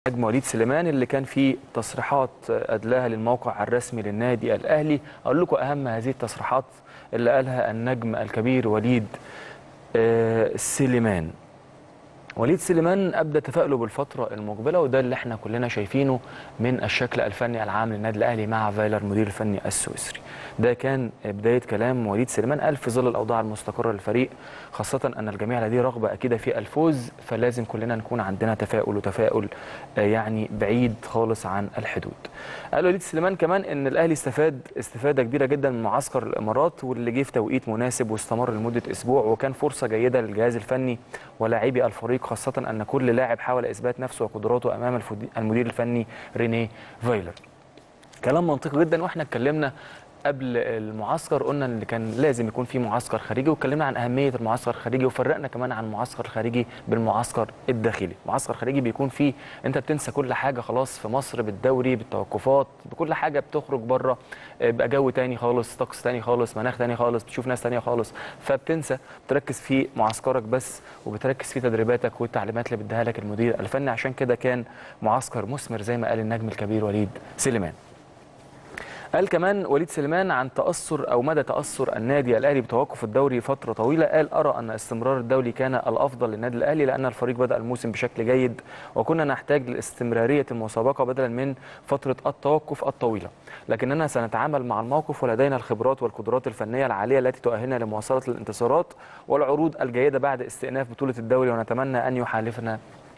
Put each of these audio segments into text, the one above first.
نجم وليد سليمان اللي كان في تصريحات ادلاها للموقع الرسمي للنادي الاهلي اقول لكم اهم هذه التصريحات اللي قالها النجم الكبير وليد آه، سليمان وليد سليمان ابدى تفائله بالفتره المقبله وده اللي احنا كلنا شايفينه من الشكل الفني العام للنادي الاهلي مع فايلر مدير الفني السويسري ده كان بدايه كلام وليد سليمان قال في ظل الاوضاع المستقره للفريق خاصه ان الجميع لديه رغبه اكيده في الفوز فلازم كلنا نكون عندنا تفاؤل وتفاؤل آه، يعني بعيد خالص عن الحدود قال وليد سليمان كمان ان الاهلي استفاد استفاده كبيره جدا من معسكر الامارات واللي جه في توقيت مناسب واستمر لمده اسبوع وكان فرصه جيده للجهاز الفني ولاعبي الفريق خاصه ان كل لاعب حاول اثبات نفسه وقدراته امام الفدي- المدير الفني رينيه فايلر كلام منطقي جدا واحنا اتكلمنا قبل المعسكر قلنا ان كان لازم يكون في معسكر خارجي واتكلمنا عن اهميه المعسكر الخارجي وفرقنا كمان عن المعسكر الخارجي بالمعسكر الداخلي المعسكر الخارجي بيكون فيه انت بتنسى كل حاجه خلاص في مصر بالدوري بالتوقفات بكل حاجه بتخرج بره بقى جو تاني خالص طقس تاني خالص مناخ تاني خالص بتشوف ناس تانية خالص فبتنسى بتركز في معسكرك بس وبتركز في تدريباتك والتعليمات اللي بيديها لك المدير الفني عشان كده كان معسكر مثمر زي ما قال النجم الكبير وليد سليمان قال كمان وليد سليمان عن تأثر أو مدى تأثر النادي الأهلي بتوقف الدوري فترة طويلة قال أرى أن استمرار الدوري كان الأفضل للنادي الأهلي لأن الفريق بدأ الموسم بشكل جيد وكنا نحتاج لاستمرارية المسابقة بدلا من فترة التوقف الطويلة لكننا سنتعامل مع الموقف ولدينا الخبرات والقدرات الفنية العالية التي تؤهلنا لمواصلة الانتصارات والعروض الجيدة بعد استئناف بطولة الدوري ونتمنى أن يحالفنا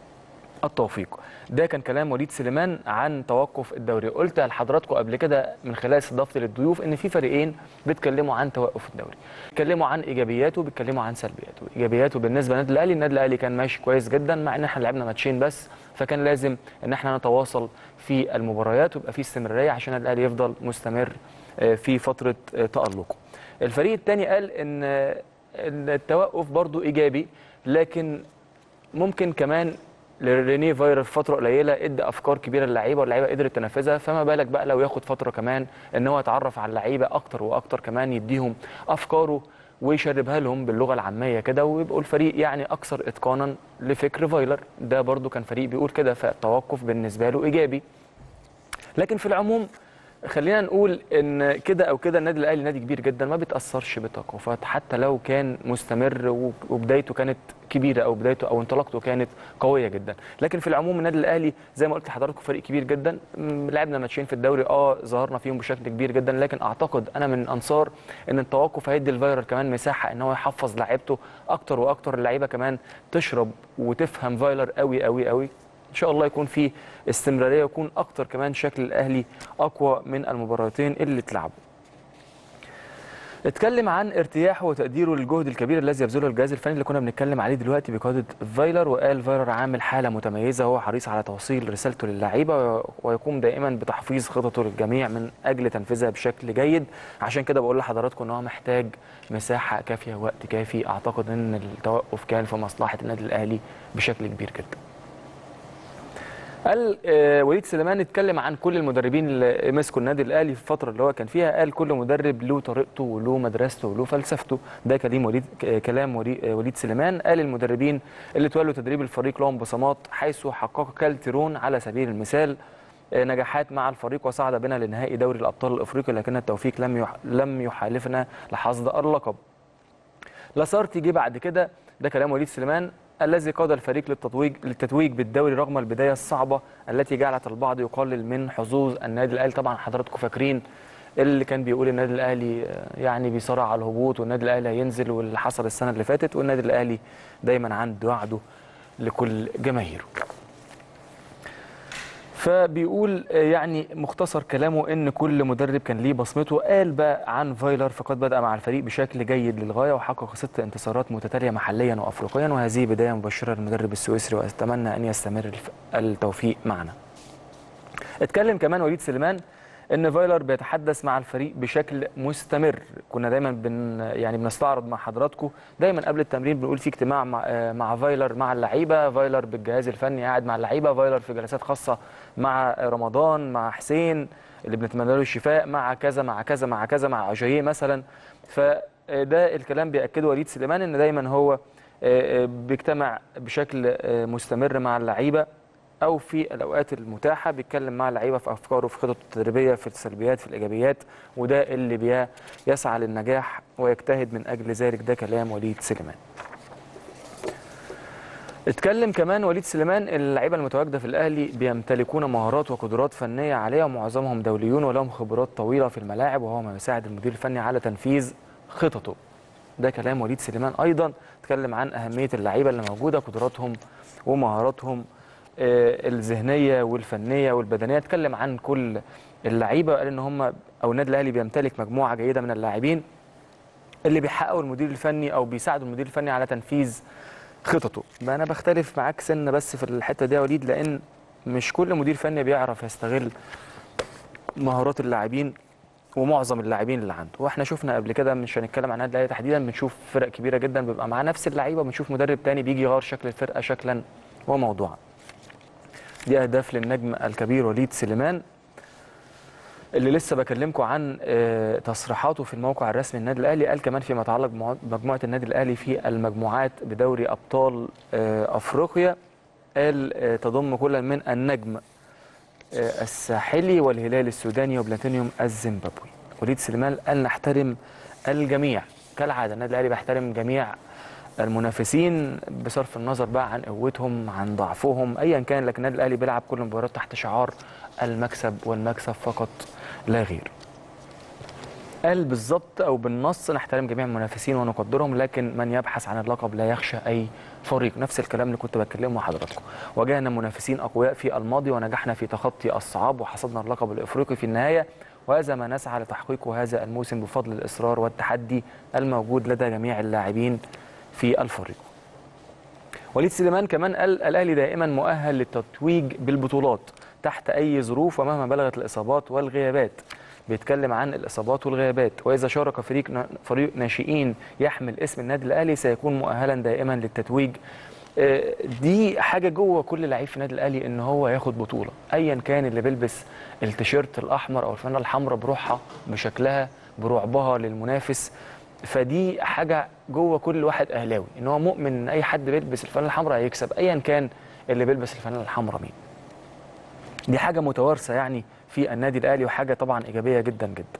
التوفيق ده كان كلام وليد سليمان عن توقف الدوري قلت لحضراتكم قبل كده من خلال استضافتي للضيوف ان في فريقين بيتكلموا عن توقف الدوري بيتكلموا عن ايجابياته وبيتكلموا عن سلبياته ايجابياته بالنسبه للنادي الاهلي النادي الاهلي كان ماشي كويس جدا مع ان احنا لعبنا ماتشين بس فكان لازم ان احنا نتواصل في المباريات ويبقى في استمراريه عشان النادي الاهلي يفضل مستمر آه، في فتره آه، تالقه الفريق الثاني قال ان آه، إن التوقف برضو ايجابي لكن ممكن كمان لرينيه فاير في فتره قليله ادى افكار كبيره للعيبه واللعيبه قدرت تنفذها فما بالك بقى لو ياخد فتره كمان ان هو يتعرف على اللعيبه اكتر واكتر كمان يديهم افكاره ويشربها لهم باللغه العاميه كده ويبقوا الفريق يعني اكثر اتقانا لفكر فايلر ده برضو كان فريق بيقول كده فالتوقف بالنسبه له ايجابي لكن في العموم خلينا نقول ان كده او كده النادي الاهلي نادي كبير جدا ما بيتاثرش بالتوقفات حتى لو كان مستمر و- وبدايته كانت كبيره او بدايته او انطلاقته كانت قويه جدا لكن في العموم النادي الاهلي زي ما قلت لحضراتكم فريق كبير جدا م، لعبنا ماتشين في الدوري اه ظهرنا فيهم بشكل كبير جدا لكن اعتقد انا من انصار ان التوقف هيدي الفايرر كمان مساحه ان هو يحفظ لعيبته اكتر واكتر اللعيبه كمان تشرب وتفهم فايلر قوي قوي قوي ان شاء الله يكون في استمراريه ويكون اكتر كمان شكل الاهلي اقوى من المباراتين اللي اتلعبوا اتكلم عن ارتياحه وتقديره للجهد الكبير الذي يبذله الجهاز الفني اللي كنا بنتكلم عليه دلوقتي بقياده فايلر وقال فايلر عامل حاله متميزه وهو حريص على توصيل رسالته للعيبه ويقوم دائما بتحفيظ خططه للجميع من اجل تنفيذها بشكل جيد عشان كده بقول لحضراتكم ان هو محتاج مساحه كافيه وقت كافي اعتقد ان التوقف كان في مصلحه النادي الاهلي بشكل كبير جدا قال آه، وليد سليمان اتكلم عن كل المدربين اللي مسكوا النادي الاهلي في الفتره اللي هو كان فيها قال كل مدرب له طريقته وله مدرسته وله فلسفته ده كلام وليد ك- كلام ولي- آه، وليد سليمان قال المدربين اللي تولوا تدريب الفريق لهم بصمات حيث حقق كالتيرون على سبيل المثال آه، نجاحات مع الفريق وصعد بنا لنهائي دوري الابطال الافريقي لكن التوفيق لم يح- لم يحالفنا لحصد اللقب لاسارتي جه بعد كده ده كلام وليد سليمان الذي قاد الفريق للتتويج للتتويج بالدوري رغم البدايه الصعبه التي جعلت البعض يقلل من حظوظ النادي الاهلي طبعا حضراتكم فاكرين اللي كان بيقول النادي الاهلي آه، يعني بيصارع على الهبوط والنادي الاهلي هينزل واللي حصل السنه اللي فاتت والنادي الاهلي دايما عنده وعده لكل جماهيره فبيقول آه، يعني مختصر كلامه ان كل مدرب كان ليه بصمته قال بقى عن فايلر فقد بدا مع الفريق بشكل جيد للغايه وحقق ست انتصارات متتاليه محليا وافريقيا وهذه بدايه مبشره للمدرب السويسري واتمنى ان يستمر الف- التوفيق معنا. اتكلم كمان وليد سليمان ان فايلر بيتحدث مع الفريق بشكل مستمر كنا دايما بن يعني بنستعرض مع حضراتكم دايما قبل التمرين بنقول في اجتماع مع, آه، مع فايلر مع اللعيبه فايلر بالجهاز الفني قاعد مع اللعيبه فايلر في جلسات خاصه مع رمضان مع حسين اللي بنتمنى له الشفاء مع كذا مع كذا مع كذا مع اجاييه مثلا فده الكلام بياكده وليد سليمان ان دايما هو آه، آه، بيجتمع بشكل آه، مستمر مع اللعيبه او في الاوقات المتاحه بيتكلم مع اللعيبه في افكاره في خطط التدريبيه في السلبيات في الايجابيات وده اللي بي يسعى للنجاح ويجتهد من اجل ذلك ده كلام وليد سليمان اتكلم كمان وليد سليمان اللعيبه المتواجده في الاهلي بيمتلكون مهارات وقدرات فنيه عاليه ومعظمهم دوليون ولهم خبرات طويله في الملاعب وهو ما يساعد المدير الفني على تنفيذ خططه ده كلام وليد سليمان ايضا اتكلم عن اهميه اللعيبه اللي موجوده قدراتهم ومهاراتهم آه، الذهنيه والفنيه والبدنيه اتكلم عن كل اللعيبه قال ان هم او النادي الاهلي بيمتلك مجموعه جيده من اللاعبين اللي بيحققوا المدير الفني او بيساعدوا المدير الفني على تنفيذ خططه ما انا بختلف معاك سنه بس في الحته دي يا وليد لان مش كل مدير فني بيعرف يستغل مهارات اللاعبين ومعظم اللاعبين اللي عنده واحنا شفنا قبل كده مش هنتكلم عن النادي الاهلي تحديدا بنشوف فرق كبيره جدا بيبقى مع نفس اللعيبه بنشوف مدرب تاني بيجي يغير شكل الفرقه شكلا وموضوعا دي اهداف للنجم الكبير وليد سليمان اللي لسه بكلمكم عن آه، تصريحاته في الموقع الرسمي للنادي الاهلي قال كمان فيما يتعلق بمجموعه النادي الاهلي في المجموعات بدوري ابطال آه، افريقيا قال آه، تضم كل من النجم الساحلي والهلال السوداني وبلاتينيوم الزيمبابوي وليد سليمان قال نحترم الجميع كالعاده النادي الاهلي بيحترم جميع المنافسين بصرف النظر بقى عن قوتهم عن ضعفهم ايا كان لكن النادي الاهلي بيلعب كل مباراه تحت شعار المكسب والمكسب فقط لا غير قال بالظبط او بالنص نحترم جميع المنافسين ونقدرهم لكن من يبحث عن اللقب لا يخشى اي فريق نفس الكلام اللي كنت بتكلمه مع حضراتكم واجهنا منافسين اقوياء في الماضي ونجحنا في تخطي الصعاب وحصدنا اللقب الافريقي في النهايه وهذا ما نسعى لتحقيقه هذا الموسم بفضل الاصرار والتحدي الموجود لدى جميع اللاعبين في الفريق وليد سليمان كمان قال الاهلي دائما مؤهل للتتويج بالبطولات تحت اي ظروف ومهما بلغت الاصابات والغيابات بيتكلم عن الاصابات والغيابات واذا شارك فريق فريق ناشئين يحمل اسم النادي الاهلي سيكون مؤهلا دائما للتتويج آه، دي حاجه جوه كل لعيب في النادي الاهلي ان هو ياخد بطوله ايا كان اللي بيلبس التيشيرت الاحمر او الفانله الحمراء بروحها بشكلها برعبها للمنافس فدي حاجه جوه كل واحد اهلاوي ان هو مؤمن ان اي حد بيلبس الفانله الحمراء هيكسب ايا كان اللي بيلبس الفانله الحمراء مين دي حاجه متوارثه يعني في النادي الاهلي وحاجه طبعا ايجابيه جدا جدا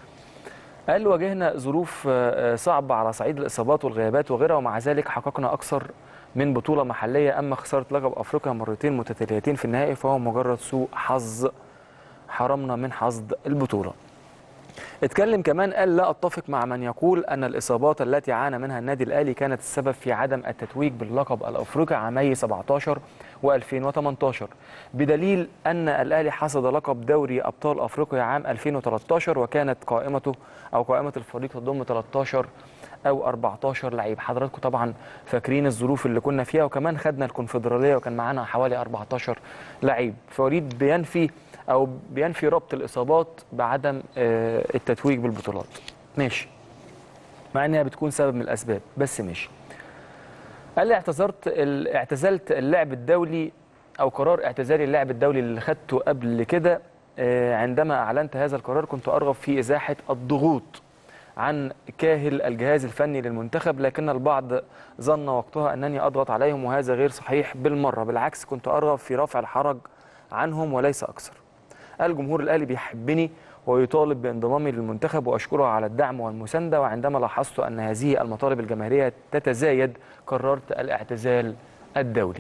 قال واجهنا ظروف آه، صعبه على صعيد الاصابات والغيابات وغيرها ومع ذلك حققنا اكثر من بطوله محليه اما خساره لقب افريقيا مرتين متتاليتين في النهائي فهو مجرد سوء حظ حرمنا من حصد البطوله اتكلم كمان قال لا اتفق مع من يقول ان الاصابات التي عانى منها النادي الاهلي كانت السبب في عدم التتويج باللقب الافريقي عامي 17 و2018 بدليل ان الاهلي حصد لقب دوري ابطال افريقيا عام 2013 وكانت قائمته او قائمه الفريق تضم 13 او 14 لعيب حضراتكم طبعا فاكرين الظروف اللي كنا فيها وكمان خدنا الكونفدراليه وكان معانا حوالي 14 لعيب فوليد بينفي او بينفي ربط الاصابات بعدم آه، التتويج بالبطولات ماشي مع انها بتكون سبب من الاسباب بس ماشي قال لي اعتذرت اعتزلت اللعب الدولي او قرار اعتزالي اللعب الدولي اللي خدته قبل كده آه، عندما اعلنت هذا القرار كنت ارغب في ازاحه الضغوط عن كاهل الجهاز الفني للمنتخب لكن البعض ظن وقتها انني اضغط عليهم وهذا غير صحيح بالمره بالعكس كنت ارغب في رفع الحرج عنهم وليس اكثر الجمهور الاهلي بيحبني ويطالب بانضمامي للمنتخب واشكره على الدعم والمسانده وعندما لاحظت ان هذه المطالب الجماهيريه تتزايد قررت الاعتزال الدولي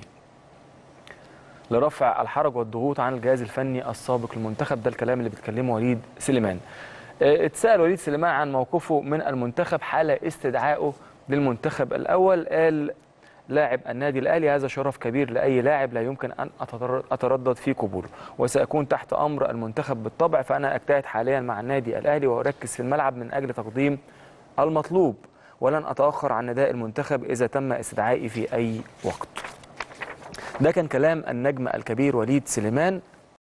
لرفع الحرج والضغوط عن الجهاز الفني السابق للمنتخب ده الكلام اللي بيتكلمه وليد سليمان آه، اتسال وليد سليمان عن موقفه من المنتخب حال استدعائه للمنتخب الاول قال لاعب النادي الاهلي هذا شرف كبير لاي لاعب لا يمكن ان اتردد في قبوله وساكون تحت امر المنتخب بالطبع فانا اجتهد حاليا مع النادي الاهلي واركز في الملعب من اجل تقديم المطلوب ولن اتاخر عن نداء المنتخب اذا تم استدعائي في اي وقت ده كان كلام النجم الكبير وليد سليمان